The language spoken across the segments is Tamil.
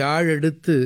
யாழ் எடுத்து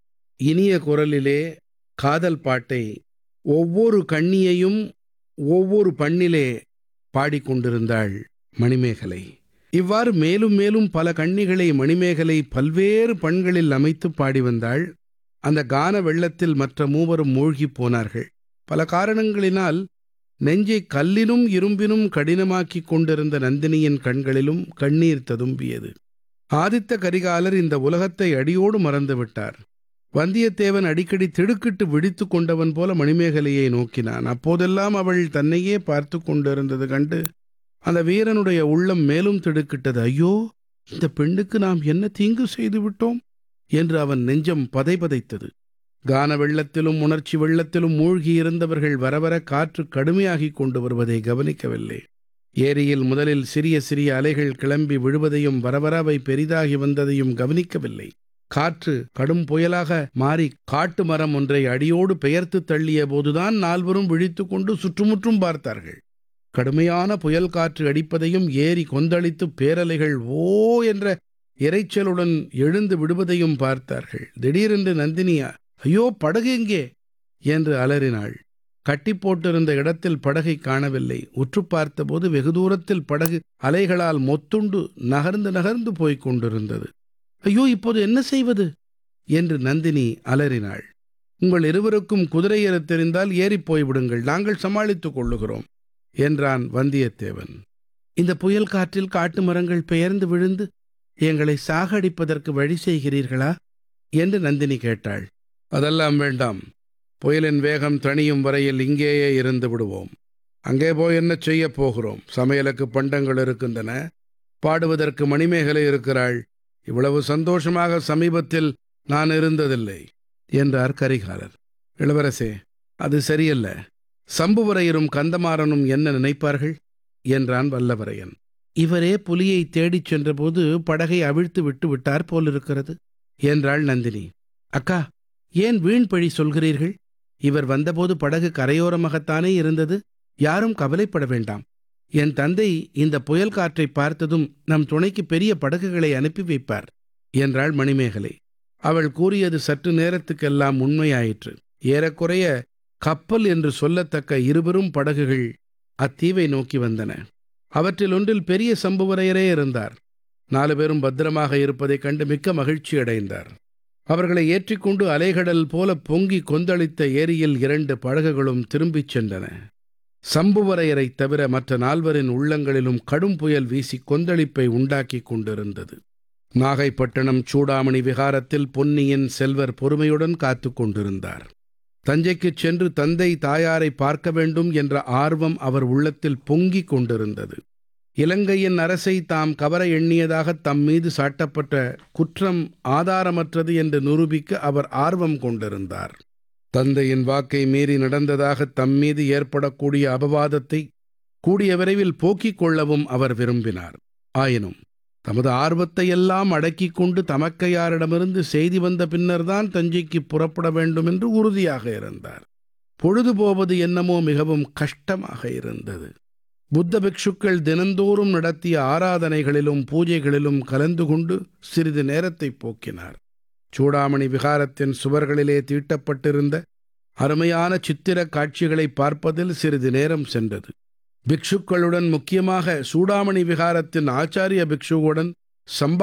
இனிய குரலிலே காதல் பாட்டை ஒவ்வொரு கண்ணியையும் ஒவ்வொரு பண்ணிலே பாடிக்கொண்டிருந்தாள் மணிமேகலை இவ்வாறு மேலும் மேலும் பல கண்ணிகளை மணிமேகலை பல்வேறு பண்களில் அமைத்து பாடி வந்தாள் அந்த கான வெள்ளத்தில் மற்ற மூவரும் மூழ்கிப் போனார்கள் பல காரணங்களினால் நெஞ்சை கல்லினும் இரும்பினும் கடினமாக்கிக் கொண்டிருந்த நந்தினியின் கண்களிலும் கண்ணீர் ததும்பியது ஆதித்த கரிகாலர் இந்த உலகத்தை அடியோடு மறந்து விட்டார் வந்தியத்தேவன் அடிக்கடி திடுக்கிட்டு விழித்து கொண்டவன் போல மணிமேகலையை நோக்கினான் அப்போதெல்லாம் அவள் தன்னையே பார்த்து கொண்டிருந்தது கண்டு அந்த வீரனுடைய உள்ளம் மேலும் திடுக்கிட்டது ஐயோ இந்த பெண்ணுக்கு நாம் என்ன தீங்கு செய்து விட்டோம் என்று அவன் நெஞ்சம் பதைபதைத்தது கான வெள்ளத்திலும் உணர்ச்சி வெள்ளத்திலும் மூழ்கியிருந்தவர்கள் வரவர காற்று கடுமையாகிக் கொண்டு வருவதை கவனிக்கவில்லை ஏரியில் முதலில் சிறிய சிறிய அலைகள் கிளம்பி விழுவதையும் வரவர அவை பெரிதாகி வந்ததையும் கவனிக்கவில்லை காற்று கடும் புயலாக மாறி காட்டு மரம் ஒன்றை அடியோடு பெயர்த்து தள்ளிய போதுதான் நால்வரும் விழித்து கொண்டு சுற்றுமுற்றும் பார்த்தார்கள் கடுமையான புயல் காற்று அடிப்பதையும் ஏரி கொந்தளித்து பேரலைகள் ஓ என்ற இரைச்சலுடன் எழுந்து விடுவதையும் பார்த்தார்கள் திடீரென்று நந்தினியா ஐயோ படகு எங்கே என்று அலறினாள் கட்டி போட்டிருந்த இடத்தில் படகை காணவில்லை உற்று பார்த்தபோது வெகு தூரத்தில் படகு அலைகளால் மொத்துண்டு நகர்ந்து நகர்ந்து போய்க் கொண்டிருந்தது ஐயோ இப்போது என்ன செய்வது என்று நந்தினி அலறினாள் உங்கள் இருவருக்கும் குதிரை ஏறத் தெரிந்தால் ஏறிப் போய்விடுங்கள் நாங்கள் சமாளித்துக் கொள்ளுகிறோம் என்றான் வந்தியத்தேவன் இந்த புயல் காற்றில் காட்டு மரங்கள் பெயர்ந்து விழுந்து எங்களை சாகடிப்பதற்கு வழி செய்கிறீர்களா என்று நந்தினி கேட்டாள் அதெல்லாம் வேண்டாம் புயலின் வேகம் தணியும் வரையில் இங்கேயே இருந்து விடுவோம் அங்கே போய் என்ன செய்யப் போகிறோம் சமையலுக்கு பண்டங்கள் இருக்கின்றன பாடுவதற்கு மணிமேகலை இருக்கிறாள் இவ்வளவு சந்தோஷமாக சமீபத்தில் நான் இருந்ததில்லை என்றார் கரிகாலர் இளவரசே அது சரியல்ல சம்புவரையரும் கந்தமாறனும் என்ன நினைப்பார்கள் என்றான் வல்லவரையன் இவரே புலியை தேடிச் சென்றபோது படகை அவிழ்த்து விட்டு விட்டார் போலிருக்கிறது என்றாள் நந்தினி அக்கா ஏன் வீண் பழி சொல்கிறீர்கள் இவர் வந்தபோது படகு கரையோரமாகத்தானே இருந்தது யாரும் கவலைப்பட வேண்டாம் என் தந்தை இந்த புயல் காற்றை பார்த்ததும் நம் துணைக்கு பெரிய படகுகளை அனுப்பி வைப்பார் என்றாள் மணிமேகலை அவள் கூறியது சற்று நேரத்துக்கெல்லாம் உண்மையாயிற்று ஏறக்குறைய கப்பல் என்று சொல்லத்தக்க இருவரும் படகுகள் அத்தீவை நோக்கி வந்தன அவற்றில் ஒன்றில் பெரிய சம்புவரையரே இருந்தார் நாலு பேரும் பத்திரமாக இருப்பதைக் கண்டு மிக்க மகிழ்ச்சி அடைந்தார் அவர்களை ஏற்றிக்கொண்டு அலைகடல் போல பொங்கி கொந்தளித்த ஏரியில் இரண்டு படகுகளும் திரும்பிச் சென்றன சம்புவரையரைத் தவிர மற்ற நால்வரின் உள்ளங்களிலும் கடும் புயல் வீசி கொந்தளிப்பை உண்டாக்கிக் கொண்டிருந்தது நாகைப்பட்டினம் சூடாமணி விகாரத்தில் பொன்னியின் செல்வர் பொறுமையுடன் காத்து கொண்டிருந்தார் தஞ்சைக்குச் சென்று தந்தை தாயாரை பார்க்க வேண்டும் என்ற ஆர்வம் அவர் உள்ளத்தில் பொங்கிக் கொண்டிருந்தது இலங்கையின் அரசை தாம் கவர எண்ணியதாக தம் மீது சாட்டப்பட்ட குற்றம் ஆதாரமற்றது என்று நிரூபிக்க அவர் ஆர்வம் கொண்டிருந்தார் தந்தையின் வாக்கை மீறி நடந்ததாக தம் மீது ஏற்படக்கூடிய அபவாதத்தை கூடிய விரைவில் போக்கிக் கொள்ளவும் அவர் விரும்பினார் ஆயினும் தமது ஆர்வத்தை எல்லாம் அடக்கிக் கொண்டு தமக்கையாரிடமிருந்து செய்தி வந்த பின்னர்தான் தஞ்சைக்கு புறப்பட வேண்டும் என்று உறுதியாக இருந்தார் பொழுது போவது என்னமோ மிகவும் கஷ்டமாக இருந்தது புத்த பிக்ஷுக்கள் தினந்தோறும் நடத்திய ஆராதனைகளிலும் பூஜைகளிலும் கலந்து கொண்டு சிறிது நேரத்தை போக்கினார் சூடாமணி விகாரத்தின் சுவர்களிலே தீட்டப்பட்டிருந்த அருமையான சித்திரக் காட்சிகளை பார்ப்பதில் சிறிது நேரம் சென்றது பிக்ஷுக்களுடன் முக்கியமாக சூடாமணி விகாரத்தின் ஆச்சாரிய பிக்ஷுவுடன் சம்பா